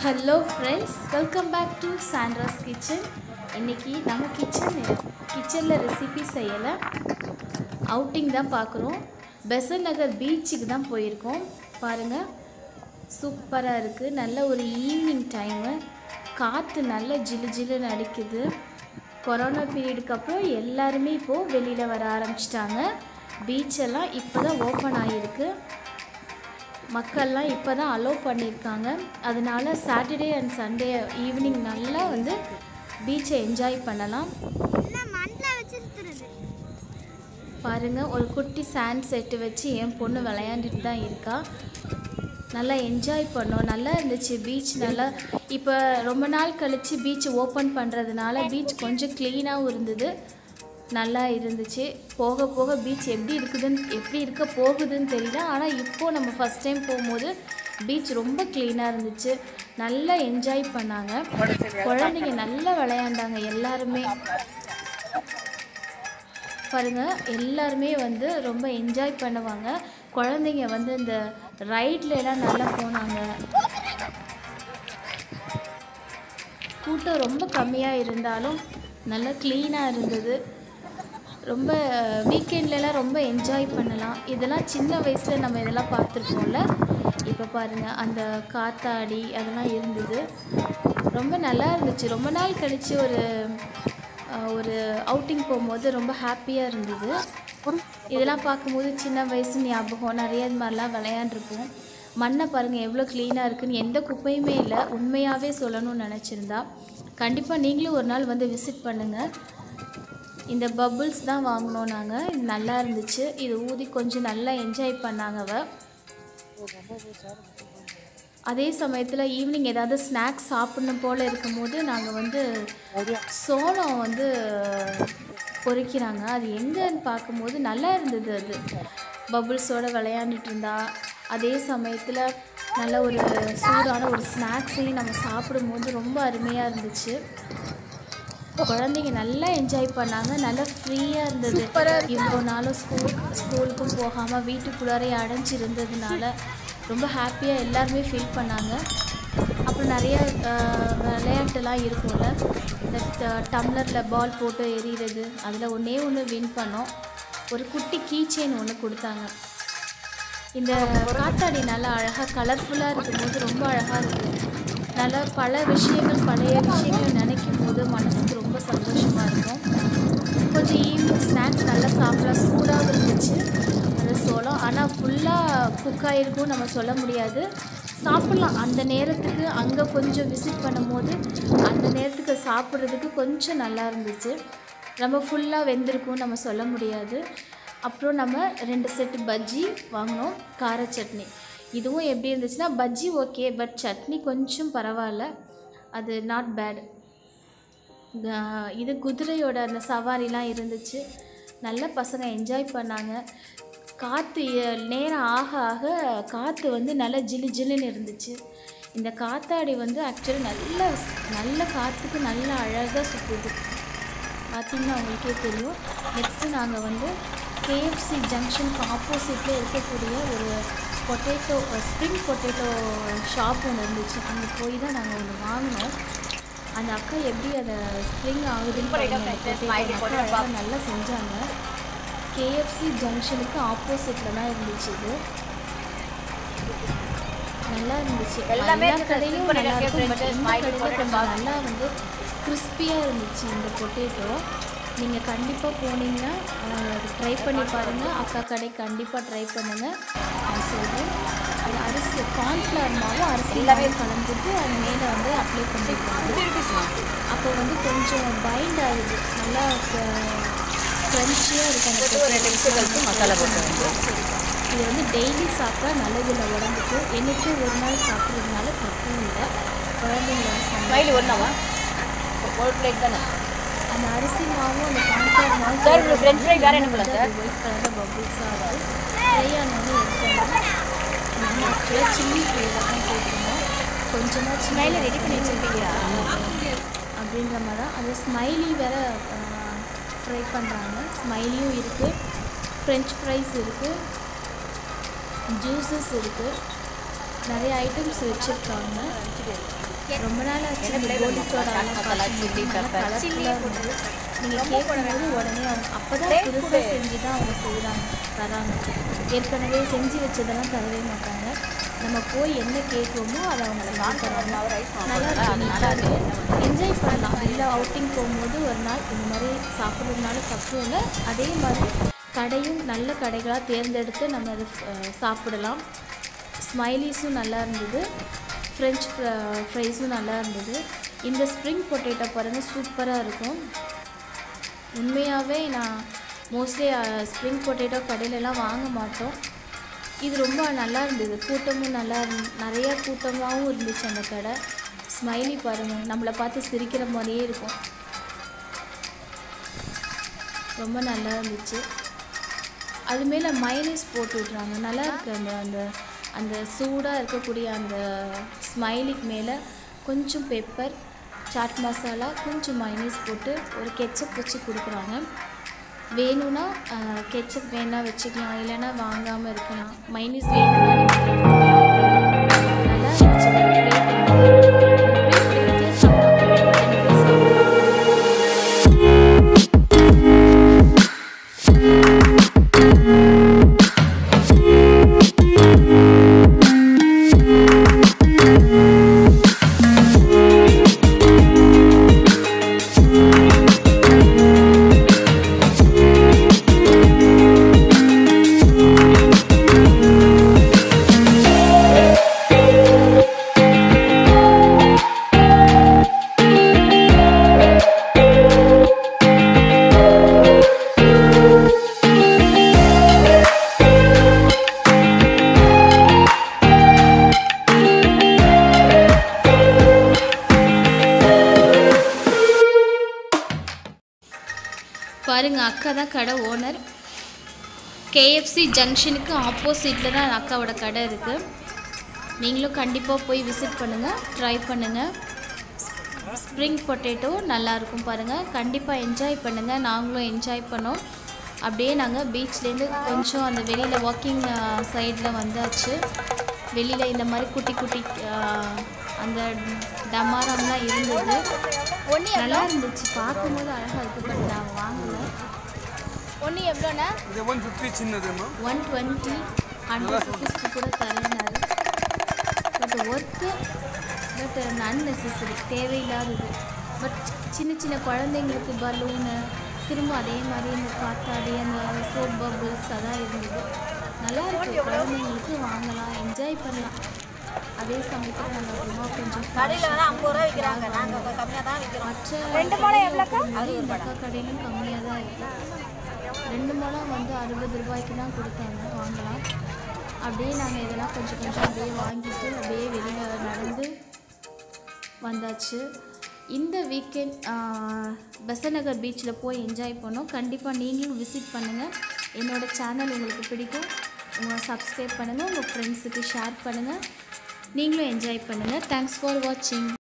Hello friends welcome back to Sandra's kitchen இன்றைக்கி நம்ம kitchen கிச்சனில் ரெசிபி செய்யலை அவுட்டிங் தான் பார்க்குறோம் பெசன் நகர் பீச்சுக்கு தான் போயிருக்கோம் பாருங்கள் சூப்பராக இருக்குது நல்ல ஒரு ஈவினிங் டைமு காற்று நல்ல ஜிலு ஜிலுன்னு அடிக்குது கொரோனா பீரியடுக்கு அப்புறம் எல்லாருமே இப்போது வெளியில் வர ஆரம்பிச்சிட்டாங்க பீச்செல்லாம் இப்போ தான் ஓப்பன் ஆகிருக்கு மக்கள்லாம் இப்போ தான் அலோவ் பண்ணியிருக்காங்க அதனால சாட்டர்டே அண்ட் சண்டே ஈவினிங் நல்லா வந்து பீச்சை என்ஜாய் பண்ணலாம் என்ன மண்ணில் வச்சிருக்கிறது பாருங்கள் ஒரு குட்டி சாண்ட் செட்டு வச்சு என் பொண்ணு விளையாண்டுட்டு தான் இருக்கா நல்லா என்ஜாய் பண்ணோம் நல்லா இருந்துச்சு பீச் நல்லா இப்போ ரொம்ப நாள் கழித்து பீச் ஓப்பன் பண்ணுறதுனால பீச் கொஞ்சம் க்ளீனாகவும் இருந்தது நல்லா இருந்துச்சு போக போக பீச் எப்படி இருக்குதுன்னு எப்படி இருக்க போகுதுன்னு தெரியல ஆனால் இப்போது நம்ம ஃபஸ்ட் டைம் போகும்போது பீச் ரொம்ப க்ளீனாக இருந்துச்சு நல்லா என்ஜாய் பண்ணாங்க குழந்தைங்க நல்லா விளையாண்டாங்க எல்லாருமே பாருங்க எல்லாருமே வந்து ரொம்ப என்ஜாய் பண்ணுவாங்க குழந்தைங்க வந்து இந்த ரைட்ல எல்லாம் நல்லா போனாங்க கூட்டம் ரொம்ப கம்மியாக இருந்தாலும் நல்லா க்ளீனாக இருந்தது ரொம்ப வீக்கெண்ட்லலாம் ரொம்ப என்ஜாய் பண்ணலாம் இதெல்லாம் சின்ன வயசில் நம்ம இதெல்லாம் பார்த்துருப்போம்ல இப்போ பாருங்கள் அந்த காத்தாடி அதெல்லாம் இருந்தது ரொம்ப நல்லா இருந்துச்சு ரொம்ப நாள் கழித்து ஒரு அஹ், ஒரு அவுட்டிங் போகும்போது ரொம்ப ஹாப்பியாக இருந்தது இதெல்லாம் பார்க்கும்போது சின்ன வயசு ஞாபகம் நிறைய இது மாதிரிலாம் விளையாண்டுருப்போம் மண்ணை பாருங்கள் எவ்வளோ க்ளீனாக இருக்குன்னு எந்த குப்பையுமே இல்லை உண்மையாகவே சொல்லணும்னு நினச்சிருந்தா கண்டிப்பாக நீங்களும் ஒரு நாள் வந்து விசிட் பண்ணுங்கள் இந்த பபுள்ஸ் தான் வாங்கினோம் நாங்கள் இது நல்லா இருந்துச்சு இது ஊதி கொஞ்சம் நல்லா என்ஜாய் பண்ணாங்க அவ அதே சமயத்தில் ஈவினிங் ஏதாவது ஸ்நாக்ஸ் சாப்பிடணும் போல் இருக்கும்போது நாங்கள் வந்து சோளம் வந்து பொறிக்கிறாங்க அது எங்கன்னு பார்க்கும்போது நல்லா இருந்தது அது பபுள்ஸோட விளையாண்டுட்டு இருந்தா அதே சமயத்தில் நல்ல ஒரு சூடான ஒரு ஸ்நாக்ஸையும் நம்ம சாப்பிடும்போது ரொம்ப அருமையாக இருந்துச்சு குழந்தைங்க நல்லா என்ஜாய் பண்ணாங்க நல்லா ஃப்ரீயாக இருந்தது இவ்வளோ நாளும் ஸ்கூல் ஸ்கூலுக்கும் போகாமல் வீட்டுக்குள்ளாரே அடைஞ்சு இருந்ததுனால ரொம்ப ஹாப்பியாக எல்லாருமே ஃபீல் பண்ணாங்க அப்புறம் நிறைய அஹ், விளையாட்டுலாம் இருக்கும்ல இந்த டம்ளரில் பால் போட்டு எறிகிறது அதில் ஒன்றே ஒன்று வின் பண்ணோம் ஒரு குட்டி கீ செயின் ஒன்று கொடுத்தாங்க இந்த காத்தாடி நல்லா அழகாக கலர்ஃபுல்லாக இருக்கும்போது ரொம்ப அழகாக இருக்குது நல்லா பல விஷயங்கள் பழைய விஷயங்கள் நினைக்கும் போது மனசுக்கு ரொம்ப சந்தோஷமாக இருக்கும் கொஞ்சம் ஈவினிங் ஸ்நாக்ஸ் நல்லா சாப்பிடலாம் சூடாகவும் இருந்துச்சு அந்த சோளம் ஆனால் ஃபுல்லாக குக் ஆகிருக்கும் நம்ம சொல்ல முடியாது சாப்பிட்லாம் அந்த நேரத்துக்கு அங்கே கொஞ்சம் விசிட் பண்ணும்போது அந்த நேரத்துக்கு சாப்பிட்றதுக்கு கொஞ்சம் நல்லா இருந்துச்சு ரொம்ப ஃபுல்லாக வெந்திருக்கும் நம்ம சொல்ல முடியாது அப்புறம் நம்ம ரெண்டு செட்டு பஜ்ஜி வாங்கினோம் கார சட்னி இதுவும் எப்படி இருந்துச்சுன்னா பஜ்ஜி ஓகே பட் சட்னி கொஞ்சம் பரவாயில்ல அது நாட் பேட் இது குதிரையோட அந்த சவாரிலாம் இருந்துச்சு நல்ல பசங்க என்ஜாய் பண்ணாங்க காற்று நேரம் ஆக ஆக காற்று வந்து நல்லா ஜிலு ஜிலுன்னு இருந்துச்சு இந்த காத்தாடி வந்து ஆக்சுவலி நல்ல நல்ல காற்றுக்கு நல்ல அழகாக சுற்றுது பார்த்தீங்கன்னா உங்களுக்கே தெரியும் நெக்ஸ்ட்டு நாங்கள் வந்து கேஎஃப்சி ஜங்ஷனுக்கு ஆப்போசிட்டில் இருக்கக்கூடிய ஒரு பொட்டேட்டோ ஸ்ப்ரிங் பொட்டேட்டோ ஷாப் ஒன்று இருந்துச்சு அங்கே போய் தான் நாங்கள் ஒன்று வாங்கினோம் அந்த அக்கா எப்படி அதை ஸ்ப்ரிங் ஆகுதுன்னு பாருங்க, அந்த potato. அந்த அக்கா அழகா நல்லா செஞ்சாங்க கேஎஃப்சி ஜங்ஷனுக்கு ஆப்போசிட்டில் தான் இருந்துச்சு இது நல்லா இருந்துச்சு எல்லா கடையும் நல்லா இருக்கும் பட் இந்த கடையில் கொஞ்சம் நல்லா வந்து கிறிஸ்பியாக இருந்துச்சு இந்த பொட்டேட்டோ நீங்கள் கண்டிப்பாக போனீங்கன்னா ட்ரை பண்ணி பாருங்கள் அக்கா கடை கண்டிப்பாக ட்ரை பண்ணுங்கள் நான் சொல்கிறேன் அது அரிசி கார்ன்ஃப்ளவர் மாவும் அரிசி மாவும் கலந்துட்டு அது மேலே வந்து அப்ளை பண்ணிருக்காங்க அப்போ வந்து கொஞ்சம் பைண்ட் ஆகுது நல்லா க்ரன்ச்சியாக இருக்கும் அந்த potato. மசாலா போட்டு இது வந்து டெய்லி சாப்பிட்டா நல்லது இல்லை உடம்புக்கு என்னைக்கு ஒரு நாள் சாப்பிட்றதுனால தப்பும் இல்லை குழந்தைங்களோட சமையல் ஸ்மைலி ஒன்றாவா ஒரு பிளேட் தானே அந்த அரிசி மாவும் அந்த கான்ஃபிளவர் மாவும் சார், உங்களுக்கு French fry வேற என்ன பண்ணலாம் சார்? ஒயிட் கலரில் பபுள்ஸாக இருக்குது ஃப்ரை ஆனோடனே எடுத்துருந்தோம் நாங்கள் ஆக்சுவலாக சில்லி ஃப்ளேவர் தான் போட்டிருந்தோம் கொஞ்சமாக ஸ்மைலை ரெடி பண்ணி வச்சுருக்கீங்களா அப்படின்ற மாதிரி தான் அந்த ஸ்மைலி வேற ஃப்ரை பண்ணுறாங்க ஸ்மைலியும் இருக்குது ஃப்ரெஞ்ச் ஃப்ரைஸ் இருக்குது ஜூஸஸ் இருக்குது நிறைய ஐட்டம்ஸ் வச்சுருக்காங்க ரொம்ப நாள் ஆச்சு என்ன இந்த flavor கோலி masala? Soda chaat masala, chilli pepper. கலர்ஃபுல்லாக இருந்தது நீங்கள் கேட்கும்போது உடனே அவங்க அப்போ தான் புதுசாக செஞ்சு தான் அவங்க செய்கிறாங்க தராங்க ஏற்கனவே செஞ்சு வச்சதெல்லாம் தரவே மாட்டாங்க நம்ம போய் என்ன கேட்குறோமோ அதை அவங்க செஞ்சு தராங்க நல்லா அதனால அது இருக்கு என்ஜாய் பண்ணலாம் வெளில அவுட்டிங் போகும்போது ஒரு நாள் இந்த மாதிரி சாப்பிட்றதுனால தப்பு இல்லை அதே மாதிரி கடையும் நல்ல கடைகளாக தேர்ந்தெடுத்து நம்ம அதை அஹ், சாப்பிடலாம் ஸ்மைலிஸும் நல்லா இருந்தது ஃப்ரெஞ்ச் ஃப்ரைஸும் நல்லா இருந்தது இந்த ஸ்ப்ரிங் பொட்டேட்டோ பாருங்கள் சூப்பராக இருக்கும் உண்மையாகவே நான் மோஸ்ட்லி ஸ்ப்ரிங் பொட்டேட்டோ கடையிலலாம் வாங்க மாட்டோம் இது ரொம்ப நல்லா இருந்தது கூட்டமும் நல்லா இருந் நிறைய கூட்டமாகவும் இருந்துச்சு அந்த கடை ஸ்மைலி பாருங்கள் நம்மளை பார்த்து சிரிக்கிற மாதிரியே இருக்கும் ரொம்ப நல்லா இருந்துச்சு அது மேலே மைனஸ் போட்டு விட்றாங்க நல்லா இருக்கு அந்த அந்த அந்த சூடாக இருக்கக்கூடிய அந்த ஸ்மைலிக்கு மேலே கொஞ்சம் பெப்பர் சாட் மசாலா கொஞ்சம் மைனஸ் போட்டு ஒரு கெச்சப் வச்சு கொடுக்குறாங்க வேணும்னா கெச்சப் வேணா வச்சுக்கலாம் இல்லைன்னா வாங்காமல் இருக்கலாம் மைனஸ் வேணும்னா நீங்க எடுத்துக்கலாம். நல்லா இருந்துச்சு ஒரு plate வந்து ஒரு plate எடுத்து சாப்பிட்டோம். ரெண்டு பேர் சாப்பிட்டோம். பாருங்க அக்கா தான் கடை ஓனர் கேஎஃப்சி ஜங்ஷனுக்கு ஆப்போசிட்டில் தான் அக்காவோட கடை இருக்குது நீங்களும் கண்டிப்பாக போய் விசிட் பண்ணுங்கள் ட்ரை பண்ணுங்கள் ஸ்ப்ரிங் பொட்டேட்டோ நல்லாயிருக்கும் பாருங்கள் கண்டிப்பாக என்ஜாய் பண்ணுங்கள் நாங்களும் என்ஜாய் பண்ணோம் அப்படியே நாங்கள் பீச்லேருந்து கொஞ்சம் அந்த வெளியில் வாக்கிங் சைடில் வந்தாச்சு வெளியில் இந்த மாதிரி குட்டி குட்டி அஹ், அந்த டமாரம்லாம் இருந்தது நல்லா இருந்துச்சு பார்க்கும்போது அழகாக இருக்குது பட் நான் வாங்கலை ஒன்று எவ்வளோண்ணா இது ஒன் ஃபிஃப்டி சின்னதுமா ஒன் டுவெண்ட்டி ஹண்ட்ரட் ருபீஸ்க்கு கூட தரேன்னாரு பட் ஒர்க்கு பட் அன்னெசரி தேவையில்லாதது பட் சின்ன சின்ன குழந்தைங்களுக்கு பலூனு திரும்ப அதே மாதிரி இந்த காத்தாடி அந்த சோப் பபிள்ஸ் அதான் இருந்தது நல்லா இருக்கு குழந்தைங்களுக்கு வாங்கலாம் என்ஜாய் பண்ணலாம் அதே சமயத்தில் நம்ம ரொம்ப கொஞ்சம் கடையில் வேணால் ஐம்பது ரூபா விற்கிறாங்க நாங்கள் கம்மியாக தான் விற்கிறோம் மற்ற ரெண்டு முளம் எவ்வளோக்கா இந்த அக்கா கடையிலும் கம்மியாக தான் இருக்குது ரெண்டு முளம் வந்து அறுபது ரூபாய்க்கு தான் கொடுத்தாங்க வாங்கலாம் அப்படியே நாங்கள் இதெல்லாம் கொஞ்சம் கொஞ்சம் அப்படியே வாங்கிட்டு அப்படியே வெளியில் நடந்து வந்தாச்சு இந்த வீக்கெண்ட் பெசநகர் பீச்சில் போய் என்ஜாய் பண்ணோம் கண்டிப்பாக நீங்களும் விசிட் பண்ணுங்கள் என்னோடய சேனல் உங்களுக்கு பிடிக்கும் உங்கள் சப்ஸ்கிரைப் பண்ணுங்கள் உங்கள் ஃப்ரெண்ட்ஸுக்கு ஷேர் பண்ணுங்கள் நீங்களும் என்ஜாய் பண்ணுங்கள் தேங்க்ஸ் ஃபார் வாட்சிங்